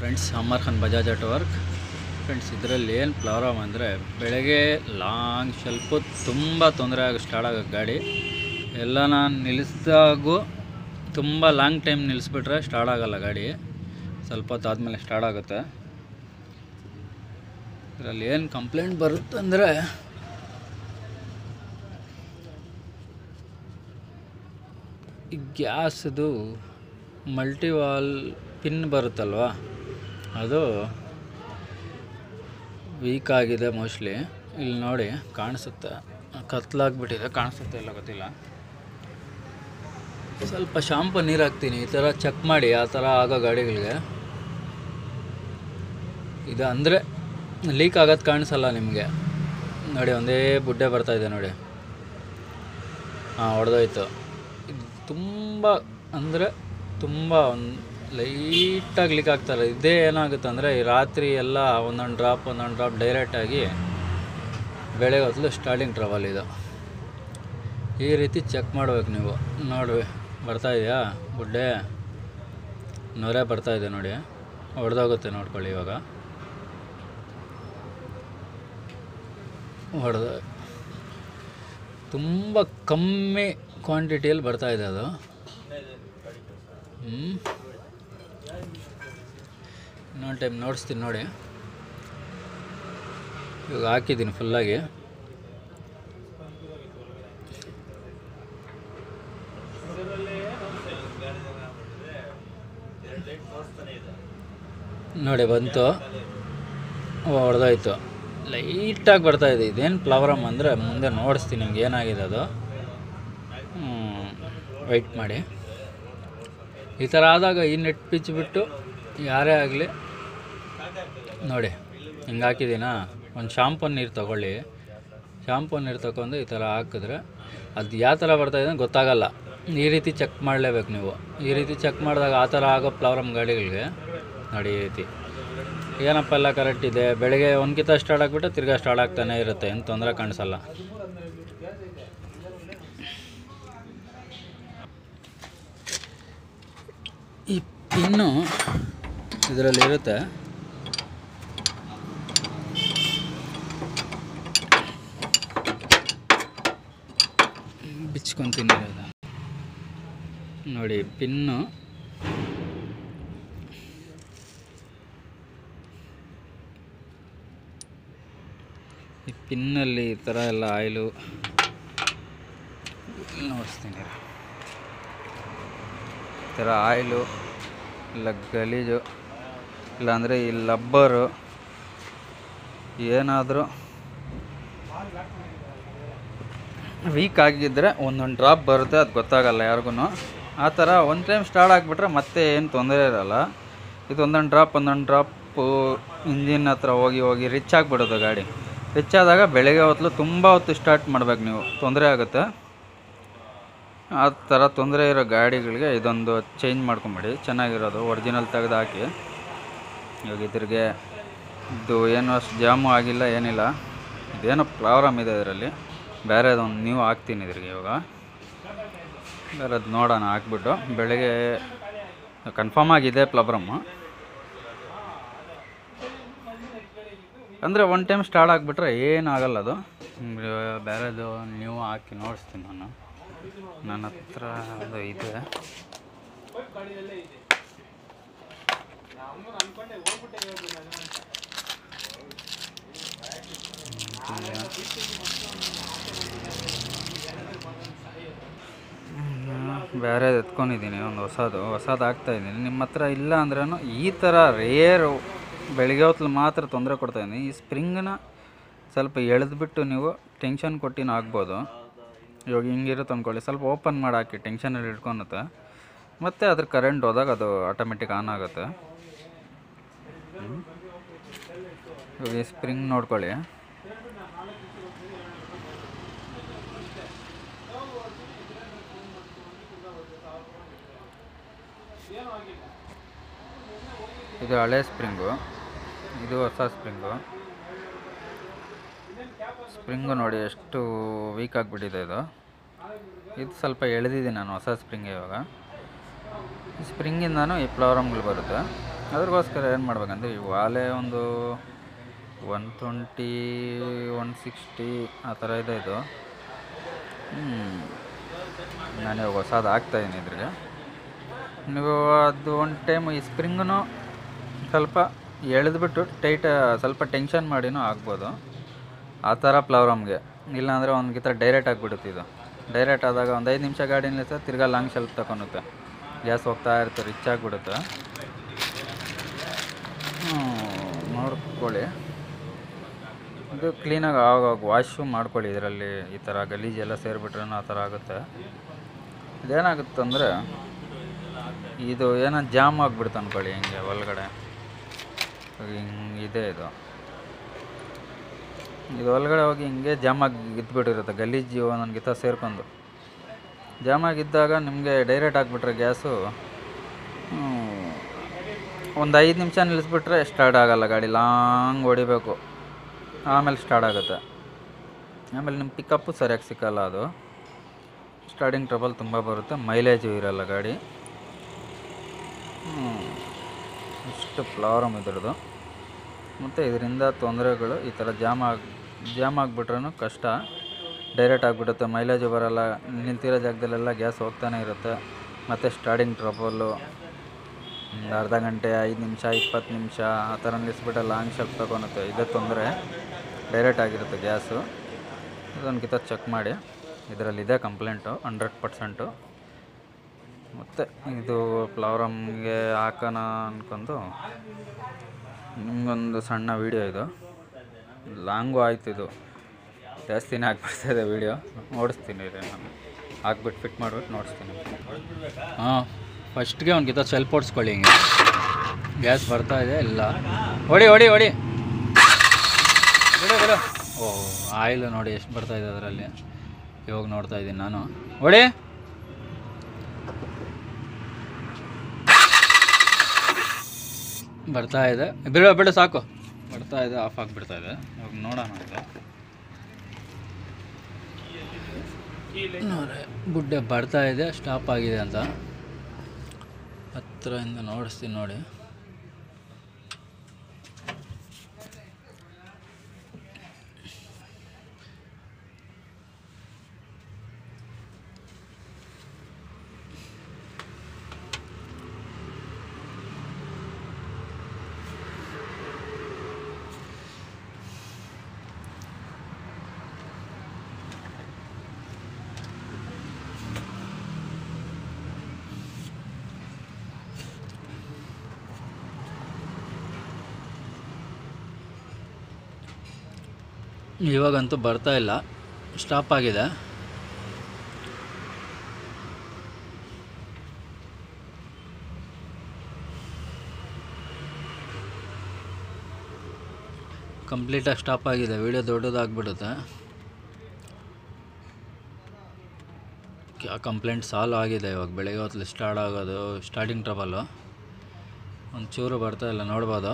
Friends Amar Khan Bajaj auto work friends ಇದರಲ್ಲಿ ಏನು problem ಅಂದರೆ ಬೆಳಗ್ಗೆ ಲಾಂಗ್ ಸ್ವಲ್ಪ ತುಂಬ ತೊಂದರೆ ಆಗ ಸ್ಟಾರ್ಟ್ ಆಗೋ ಗಾಡಿ ಎಲ್ಲ ನಾನು ನಿಲ್ಲಿಸಿದಾಗೂ ತುಂಬ ಲಾಂಗ್ ಟೈಮ್ ನಿಲ್ಲಿಸ್ಬಿಟ್ರೆ ಸ್ಟಾರ್ಟ್ ಆಗಲ್ಲ ಗಾಡಿ ಸ್ವಲ್ಪ ಹೊತ್ತು ಆದಮೇಲೆ ಸ್ಟಾರ್ಟ್ ಆಗುತ್ತೆ ಇದರಲ್ಲಿ ಏನು ಕಂಪ್ಲೇಂಟ್ ಬರುತ್ತಂದರೆ ಈ ಗ್ಯಾಸ್ದು ಮಲ್ಟಿವಾಲ್ ಪಿನ್ ಬರುತ್ತಲ್ವ ಅದು ವೀಕ್ ಆಗಿದೆ ಮೋಸ್ಟ್ಲಿ ಇಲ್ಲಿ ನೋಡಿ ಕಾಣಿಸುತ್ತೆ ಕತ್ಲಾಗ್ಬಿಟ್ಟಿದೆ ಕಾಣಿಸುತ್ತೆ ಇಲ್ಲ ಗೊತ್ತಿಲ್ಲ ಸ್ವಲ್ಪ ಶಾಂಪು ನೀರು ಹಾಕ್ತೀನಿ ಈ ಥರ ಚೆಕ್ ಮಾಡಿ ಆ ಥರ ಆಗೋ ಗಾಡಿಗಳಿಗೆ ಇದು ಅಂದರೆ ಲೀಕ್ ಆಗೋದು ಕಾಣಿಸಲ್ಲ ನಿಮಗೆ ನೋಡಿ ಒಂದೇ ಬುಡ್ಡೆ ಬರ್ತಾಯಿದೆ ನೋಡಿ ಹಾಂ ಹೊಡೆದೋಯ್ತು ಇದು ತುಂಬ ಅಂದರೆ ತುಂಬ ಒಂದು ಲೈಟಾಗಿ ಲೀಕ್ ಆಗ್ತಾರೆ ಇದೇ ಏನಾಗುತ್ತೆ ಅಂದರೆ ಈ ರಾತ್ರಿ ಎಲ್ಲ ಒಂದೊಂದು ಡ್ರಾಪ್ ಒಂದೊಂದು ಡ್ರಾಪ್ ಡೈರೆಕ್ಟಾಗಿ ಬೆಳಗ್ಗೆ ಹೊತ್ತಲು ಸ್ಟಾರ್ಟಿಂಗ್ ಟ್ರಬಲ್ ಇದು ಈ ರೀತಿ ಚೆಕ್ ಮಾಡ್ಬೇಕು ನೀವು ನೋಡಿ ಬರ್ತಾ ಇದೆಯಾ ಬುಡ್ಡೆ ನೊರೆ ಬರ್ತಾ ಇದೆ ನೋಡಿ ಹೊಡೆದೋಗುತ್ತೆ ನೋಡ್ಕೊಳ್ಳಿ ಇವಾಗ ಹೊಡೆದ ತುಂಬ ಕಮ್ಮಿ ಕ್ವಾಂಟಿಟಿಯಲ್ಲಿ ಬರ್ತಾ ಇದೆ ಅದು ಹ್ಞೂ ಇನ್ನೊಂದು ಟೈಮ್ ನೋಡಿಸ್ತೀನಿ ನೋಡಿ ಇವಾಗ ಹಾಕಿದ್ದೀನಿ ಫುಲ್ಲಾಗಿ ನೋಡಿ ಬಂತು ಹೊಡೆದೋಯ್ತು ಲೈಟಾಗಿ ಬರ್ತಾಯಿದೆ ಇದೇನು ಫ್ಲವರಮ್ ಅಂದರೆ ಮುಂದೆ ನೋಡಿಸ್ತೀನಿ ನಿಮ್ಗೆ ಏನಾಗಿದೆ ಅದು ವೆಯ್ಟ್ ಮಾಡಿ ಈ ಥರ ಆದಾಗ ಈ ನೆಟ್ ಪಿಚ್ ಬಿಟ್ಟು ಯಾರೇ ಆಗಲಿ ನೋಡಿ ಹಿಂಗೆ ಹಾಕಿದ್ದೀನಾ ಒಂದು ಶಾಂಪು ನೀರು ತೊಗೊಳ್ಳಿ ಶಾಂಪು ನೀರು ತಗೊಂಡು ಈ ಥರ ಹಾಕಿದ್ರೆ ಅದು ಯಾವ ಥರ ಬರ್ತಾಯಿದೆ ಅಂತ ಗೊತ್ತಾಗಲ್ಲ ಈ ರೀತಿ ಚೆಕ್ ಮಾಡಲೇಬೇಕು ನೀವು ಈ ರೀತಿ ಚೆಕ್ ಮಾಡಿದಾಗ ಆ ಥರ ಆಗೋ ಫ್ಲವರಮ್ ಗಾಡಿಗಳಿಗೆ ನೋಡಿ ಈ ರೀತಿ ಏನಪ್ಪ ಎಲ್ಲ ಕರೆಕ್ಟ್ ಇದೆ ಬೆಳಗ್ಗೆ ಒಂದ್ಕಿತ ಸ್ಟಾರ್ಟ್ ಆಗಿಬಿಟ್ಟು ತಿರ್ಗಾ ಸ್ಟಾರ್ಟ್ ಆಗ್ತಾನೆ ಇರುತ್ತೆ ಏನು ತೊಂದರೆ ಕಾಣಿಸಲ್ಲ ಈ ಪಿನ್ನು ಇದರಲ್ಲಿರುತ್ತೆ ಬಿಚ್ಕೊತೀನಿ ಇರೋದು. ನೋಡಿ ಪಿನ್ನು ಈ ಪಿನ್ನಲ್ಲಿ ಈ ಥರ ಎಲ್ಲ ಆಯಿಲು ನೋಡಿಸ್ತೀನಿ ಇರು. ಈ ಥರ ಆಯಿಲು ಇಲ್ಲ ಗಲೀಜು ಇಲ್ಲಾಂದರೆ ಈ ಲಬ್ಬರು ಏನಾದರೂ ವೀಕ್ ಆಗಿದ್ದರೆ ಒಂದೊಂದು ಡ್ರಾಪ್ ಬರುತ್ತೆ ಅದು ಗೊತ್ತಾಗಲ್ಲ ಯಾರಿಗೂ ಆ ಥರ ಒಂದು ಟೈಮ್ ಸ್ಟಾರ್ಟ್ ಆಗಿಬಿಟ್ರೆ ಮತ್ತೆ ಏನು ತೊಂದರೆ ಇರಲ್ಲ ಇದು ಒಂದೊಂದು ಡ್ರಾಪ್ ಒಂದೊಂದು ಡ್ರಾಪು ಇಂಜಿನ್ ಹತ್ರ ಹೋಗಿ ಹೋಗಿ ರಿಚ್ ಆಗಿಬಿಡುತ್ತೆ ಗಾಡಿ ರಿಚ್ ಆದಾಗ ಬೆಳಗ್ಗೆ ಹೊತ್ತಲು ತುಂಬ ಹೊತ್ತು ಸ್ಟಾರ್ಟ್ ಮಾಡ್ಬೇಕು ನೀವು ತೊಂದರೆ ಆಗುತ್ತೆ ಆ ಥರ ತೊಂದರೆ ಇರೋ ಗಾಡಿಗಳಿಗೆ ಇದೊಂದು ಚೇಂಜ್ ಮಾಡ್ಕೊಂಬಿಡಿ ಚೆನ್ನಾಗಿರೋದು ಒರಿಜಿನಲ್ ತೆಗೆದು ಹಾಕಿ ಇವಾಗ ಇದ್ರಿಗೆ ಇದು ಏನು ಅಷ್ಟು ಜಾಮು ಆಗಿಲ್ಲ ಏನಿಲ್ಲ ಇದೇನೋ ಪ್ರಾಬ್ಲಮ್ ಇದೆ ಇದರಲ್ಲಿ ಬೇರೆದೊಂದು ನೀವು ಹಾಕ್ತೀನಿ ಇದ್ರಿಗೆ ಇವಾಗ ಬೇರೆದು ನೋಡೋಣ ಹಾಕ್ಬಿಟ್ಟು ಬೆಳಗ್ಗೆ ಕನ್ಫರ್ಮ್ ಆಗಿದೆ ಪ್ರಾಬ್ಲಮ್ಮು ಅಂದರೆ ಒನ್ ಟೈಮ್ ಸ್ಟಾರ್ಟ್ ಆಗಿಬಿಟ್ರೆ ಏನಾಗಲ್ಲ ಅದು ನಿಮ್ಗೆ ಬೇರೆದು ನೀವು ಹಾಕಿ ನೋಡಿಸ್ತೀನಿ ನಾನು ನನ್ನ ಹತ್ರ ಅದು ಇದೆ ಬೇರೆ ಎತ್ಕೊಂಡಿದ್ದೀನಿ ಒಂದು ಹೊಸದು ಹೊಸದು ಹಾಕ್ತಾಯಿದ್ದೀನಿ ನಿಮ್ಮ ಹತ್ರ ಇಲ್ಲ ಅಂದ್ರೂ ಈ ಥರ ರೇರು ಬೆಳಿಗ್ಗೆ ಹೊತ್ತಲು ಮಾತ್ರ ತೊಂದರೆ ಕೊಡ್ತಾಯಿದ್ದೀನಿ ಈ ಸ್ಪ್ರಿಂಗನ್ನ ಸ್ವಲ್ಪ ಎಳೆದ್ಬಿಟ್ಟು ನೀವು ಟೆನ್ಷನ್ ಕೊಟ್ಟಿನ ಆಗ್ಬೋದು ಇವಾಗ ಹಿಂಗಿರುತ್ತೆ ಅಂದ್ಕೊಳ್ಳಿ ಸ್ವಲ್ಪ ಓಪನ್ ಮಾಡಿ ಹಾಕಿ ಟೆನ್ಷನಲ್ಲಿ ಇಟ್ಕೊಳುತ್ತೆ ಮತ್ತು ಅದ್ರ ಕರೆಂಟ್ ಹೋದಾಗ ಅದು ಆಟೋಮೆಟಿಕ್ ಆನ್ ಆಗುತ್ತೆ ಹ್ಮ್. ಇವಾಗ ಈ ಸ್ಪ್ರಿಂಗ್ ನೋಡ್ಕೊಳ್ಳಿ ಇದು ಹಳೆ ಸ್ಪ್ರಿಂಗು ಇದು ಹೊಸ ಸ್ಪ್ರಿಂಗು ಸ್ಪ್ರಿಂಗು ನೋಡಿ ಎಷ್ಟು ವೀಕ್ ಆಗಿಬಿಟ್ಟಿದೆ ಇದು ಇದು ಸ್ವಲ್ಪ ಎಳೆದಿದ್ದೀನಿ ನಾನು ಹೊಸ ಸ್ಪ್ರಿಂಗ್ ಇವಾಗ ಈ ಸ್ಪ್ರಿಂಗಿಂದನೂ ಈ ಫ್ಲವರಮ್ಗಳು ಬರುತ್ತೆ ಅದ್ರಗೋಸ್ಕರ ಏನು ಮಾಡ್ಬೇಕಂದ್ರೆ ಈ ವಾಲೆ ಒಂದು ಒನ್ ಟ್ವೆಂಟಿ ಒನ್ ಸಿಕ್ಸ್ಟಿ ಆ ಥರ ಇದೆ ಇದು ಹ್ಮ್. ನಾನು ಇವಾಗ ಹೊಸದು ಹಾಕ್ತಾಯಿದ್ದೀನಿ ಇದ್ರಿಗೆ ನೀವು ಅದು ಒಂದು ಟೈಮ್ ಈ ಸ್ಪ್ರಿಂಗನ್ನು ಸ್ವಲ್ಪ ಎಳೆದ್ಬಿಟ್ಟು ಟೈಟ್ ಸ್ವಲ್ಪ ಟೆನ್ಷನ್ ಮಾಡಿನೂ ಆಗ್ಬೋದು ಆ ಥರ ಪ್ಲವರಮ್ಗೆ ಇಲ್ಲಾಂದರೆ ಒಂದು ಥರ ಡೈರೆಕ್ಟ್ ಆಗಿಬಿಡುತ್ತೆ ಇದು ಡೈರೆಕ್ಟ್ ಆದಾಗ ಒಂದು ಐದು ನಿಮಿಷ ಗಾಡಿ ನಿಲ್ಲಿಸ ತಿರ್ಗಾ ಲಾಂಗ್ ಶೆಲ್ಫ್ ತಗೊಳುತ್ತೆ ಗ್ಯಾಸ್ ಹೋಗ್ತಾ ಇರುತ್ತೆ ರಿಚ್ ಆಗಿಬಿಡುತ್ತೆ ನೋಡ್ಕೊಳ್ಳಿ ಇದು ಕ್ಲೀನಾಗಿ ಆವಾಗ ವಾಶು ಮಾಡ್ಕೊಳ್ಳಿ ಇದರಲ್ಲಿ ಈ ಥರ ಗಲೀಜೆಲ್ಲ ಸೇರಿಬಿಟ್ರೆ ಆ ಥರ ಆಗುತ್ತೆ ಇದೇನಾಗುತ್ತೆ ಅಂದರೆ ಇದು ಏನೋ ಜಾಮ್ ಆಗಿಬಿಡ್ತು ಅಂದ್ಕೊಳ್ಳಿ ಹಿಂಗೆ ಒಳಗಡೆ ಹಿಂಗೆ ಇದೆ ಇದು ಇದು ಒಳಗಡೆ ಹೋಗಿ ಹಿಂಗೆ ಜಾಮಾಗಿ ಇದ್ಬಿಟ್ಟಿರುತ್ತೆ ಗಲೀಜು ಒಂದೊಂದು ಗಿತ್ತ ಸೇರ್ಕೊಂಡು ಜಾಮಾಗಿದ್ದಾಗ ನಿಮಗೆ ಡೈರೆಕ್ಟ್ ಆಗಿಬಿಟ್ರೆ ಗ್ಯಾಸು ಒಂದು ಐದು ನಿಮಿಷ ನಿಲ್ಲಿಸ್ಬಿಟ್ರೆ ಸ್ಟಾರ್ಟ್ ಆಗಲ್ಲ ಗಾಡಿ ಲಾಂಗ್ ಹೊಡಿಬೇಕು ಆಮೇಲೆ ಸ್ಟಾರ್ಟ್ ಆಗುತ್ತೆ ಆಮೇಲೆ ನಿಮ್ಮ ಪಿಕಪ್ಪು ಸರಿಯಾಗಿ ಸಿಕ್ಕಲ್ಲ ಅದು ಸ್ಟಾರ್ಟಿಂಗ್ ಟ್ರಬಲ್ ತುಂಬ ಬರುತ್ತೆ ಮೈಲೇಜು ಇರಲ್ಲ ಗಾಡಿ ಹ್ಮ್. ಇಷ್ಟು ಪ್ಲಾರಮ್ ಇದ್ರದ್ದು ಮತ್ತು ಇದರಿಂದ ತೊಂದರೆಗಳು ಈ ಥರ ಜಾಮ್ ಆಗಿ ಜಾಮ್ ಆಗಿಬಿಟ್ರೂ ಕಷ್ಟ ಡೈರೆಕ್ಟ್ ಆಗಿಬಿಡುತ್ತೆ ಮೈಲೇಜು ಬರಲ್ಲ ನಿಂತಿರೋ ಜಾಗದಲ್ಲೆಲ್ಲ ಗ್ಯಾಸ್ ಹೋಗ್ತಾನೆ ಇರುತ್ತೆ ಮತ್ತು ಸ್ಟಾರ್ಟಿಂಗ್ ಟ್ರಬಲ್ಲು ಒಂದು ಅರ್ಧ ಗಂಟೆ ಐದು ನಿಮಿಷ ಇಪ್ಪತ್ತು ನಿಮಿಷ ಆ ಥರ ನಿಲ್ಲಿಸ್ಬಿಟ್ಟು ಲಾಂಗ್ ಶೆಲ್ಫ್ ತಗೊಳುತ್ತೆ ಇದೇ ತೊಂದರೆ ಡೈರೆಕ್ಟ್ ಆಗಿರುತ್ತೆ ಗ್ಯಾಸು ಇದೊಂದು ಕಿತ್ತ ಚೆಕ್ ಮಾಡಿ ಇದರಲ್ಲಿದೆ ಕಂಪ್ಲೇಂಟು ಹಂಡ್ರೆಡ್ ಪರ್ಸೆಂಟು ಮತ್ತು ಇದು ಪ್ಲವರಮ್ಗೆ ಹಾಕೋಣ ಅನ್ಕೊಂಡು ನಿಮಗೊಂದು ಸಣ್ಣ ವೀಡಿಯೋ ಇದು ಲಾಂಗು ಆಯ್ತು ಇದು ಜಾಸ್ತಿನೇ ಆಗ್ಬಿಡ್ತಾಯಿದೆ ವೀಡಿಯೋ ಓಡಿಸ್ತೀನಿ ರೀ ನಾನು ಹಾಕ್ಬಿಟ್ಟು ಫಿಟ್ ಮಾಡ್ಬಿಟ್ಟು ನೋಡಿಸ್ತೀನಿ ಹಾಂ ಫಸ್ಟ್ಗೆ ಒಂದು ಗಿತ್ತ ಸೆಲ್ಫ್ ಓಡಿಸ್ಕೊಳ್ಳಿ ಹಿಂಗೆ ಗ್ಯಾಸ್ ಬರ್ತಾ ಇದೆ ಇಲ್ಲ ಹೊಡಿ ಹೊಡಿ ಹೊಡಿ ಬಿಡು ಬಿಡು ಓ ಆಯಿಲ್ ನೋಡಿ ಎಷ್ಟು ಬರ್ತಾ ಇದೆ ಅದರಲ್ಲಿ ಇವಾಗ ನೋಡ್ತಾ ಇದ್ದೀನಿ ನಾನು ಹೊಡಿ ಬರ್ತಾ ಇದೆ ಬಿಡು ಬಿಡು ಸಾಕು ಬರ್ತಾ ಇದೆ ಆಫ್ ಆಗಿಬಿಡ್ತಾ ಇದೆ ಇವಾಗ ನೋಡೋಣ ಇದು ನೋಡಿ ಗುಡ್ಡೆ ಬರ್ತಾ ಇದೆ ಸ್ಟಾಪ್ ಆಗಿದೆ ಅಂತ ಹತ್ತಿರದಿಂದ ನೋಡಿಸ್ತೀನಿ ನೋಡಿ ಇವಾಗಂತೂ ಬರ್ತಾ ಇಲ್ಲ ಸ್ಟಾಪ್ ಆಗಿದೆ ಕಂಪ್ಲೀಟಾಗಿ ಸ್ಟಾಪ್ ಆಗಿದೆ ವಿಡಿಯೋ ದೊಡ್ಡದಾಗ್ಬಿಡುತ್ತೆ ಆ ಕಂಪ್ಲೇಂಟ್ ಸಾಲ್ವ್ ಆಗಿದೆ ಇವಾಗ ಬೆಳಗ್ಗೆ ಹೊತ್ತಲ್ಲಿ ಸ್ಟಾರ್ಟ್ ಆಗೋದು ಸ್ಟಾರ್ಟಿಂಗ್ ಟ್ರಬಲ್ಲು ಒಂಚೂರು ಬರ್ತಾ ಇಲ್ಲ ನೋಡ್ಬೋದು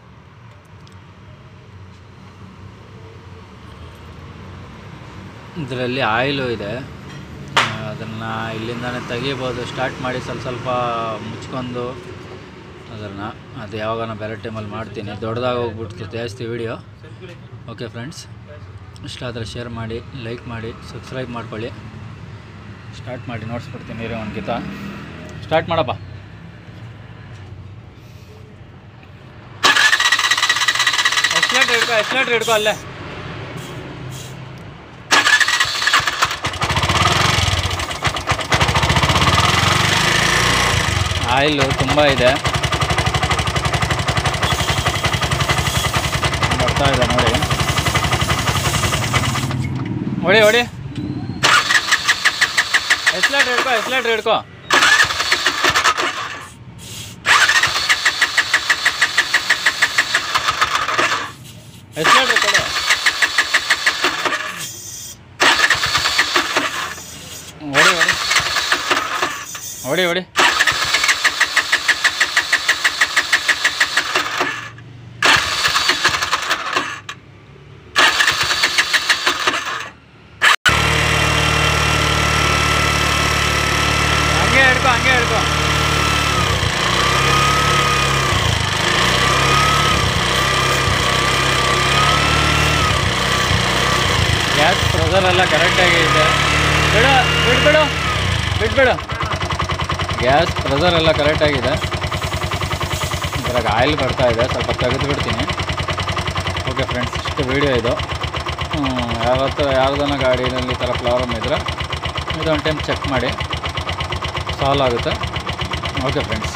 ಇದರಲ್ಲಿ ಆಯಿಲು ಇದೆ ಅದನ್ನು ಇಲ್ಲಿಂದಾನೇ ತೆಗಿಬೋದು ಸ್ಟಾರ್ಟ್ ಮಾಡಿ ಸ್ವಲ್ಪ ಸ್ವಲ್ಪ ಮುಚ್ಕೊಂಡು ಅದನ್ನು ಅದು ಯಾವಾಗ ಬೇರೆ ಟೈಮಲ್ಲಿ ಮಾಡ್ತೀನಿ ದೊಡ್ಡದಾಗಿ ಹೋಗ್ಬಿಡ್ತು ಜಾಸ್ತಿ ವಿಡಿಯೋ ಓಕೆ ಫ್ರೆಂಡ್ಸ್ ಇಷ್ಟ ಆದರೆ ಶೇರ್ ಮಾಡಿ ಲೈಕ್ ಮಾಡಿ ಸಬ್ಸ್ಕ್ರೈಬ್ ಮಾಡ್ಕೊಳ್ಳಿ ಸ್ಟಾರ್ಟ್ ಮಾಡಿ ನೋಡಿಸ್ಬಿಡ್ತೀನಿ ರೀ ಒಂದು ಗೀತ ಸ್ಟಾರ್ಟ್ ಮಾಡಪ್ಪ ಎಕ್ಸ್ಲೇಟ್ರ್ ಹಿಡ್ಕೊ ಎಕ್ಸ್ಲೇಟ್ರ್ ಹಿಡ್ಕೊ ಅಲ್ಲೇ ಆಯಿಲು ತುಂಬ ಇದೆ ಬರ್ತಾ ಇದೆ ನೋಡಿ ಹೊಡಿ ಹೊಡಿ ಎಸ್ಲೇಟ್ರ್ ಹಿಡ್ಕೊ ಎಸ್ಲೇಟ್ರ್ ಹಿಡ್ಕೊ ಎಸ್ಲೇಟ್ರ್ ಕೊಡು ಹೊಡಿ ಹೊಡಿ ಹೊಡಿ ಹೊಡಿ ಹಂಗೆ ಹಿಡ್ಕೊ ಹಂಗೆ ಹಿಡ್ಕೊ ಪ್ರೆಸರ್ ಎಲ್ಲ ಕರೆಕ್ಟಾಗಿ ಇದೆ ಬಿಡ ಬಿಡ್ಬಿಡು ಬಿಟ್ಬಿಡು ಗ್ಯಾಸ್ ಪ್ರೆಸರ್ ಎಲ್ಲ ಕರೆಕ್ಟಾಗಿದೆ ಇದ್ರಾಗ ಆಯಿಲ್ ಬರ್ತಾ ಇದೆ ಸ್ವಲ್ಪ ತೆಗೆದು ಬಿಡ್ತೀನಿ ಓಕೆ ಫ್ರೆಂಡ್ಸ್ ಇಷ್ಟು ವೀಡಿಯೋ ಇದು ಹ್ಮ್, ಯಾವತ್ತು ಯಾರ್ದನ್ನ ಗಾಡಿನಲ್ಲಿ ಈ ಥರ ಪ್ರಾಬ್ಲಮ್ ಇದ್ದರೆ ಇದೊಂದು ಟೈಮ್ ಚೆಕ್ ಮಾಡಿ ಸಾಲ್ವ್ ಆಗುತ್ತೆ ಓಕೆ ಫ್ರೆಂಡ್ಸ್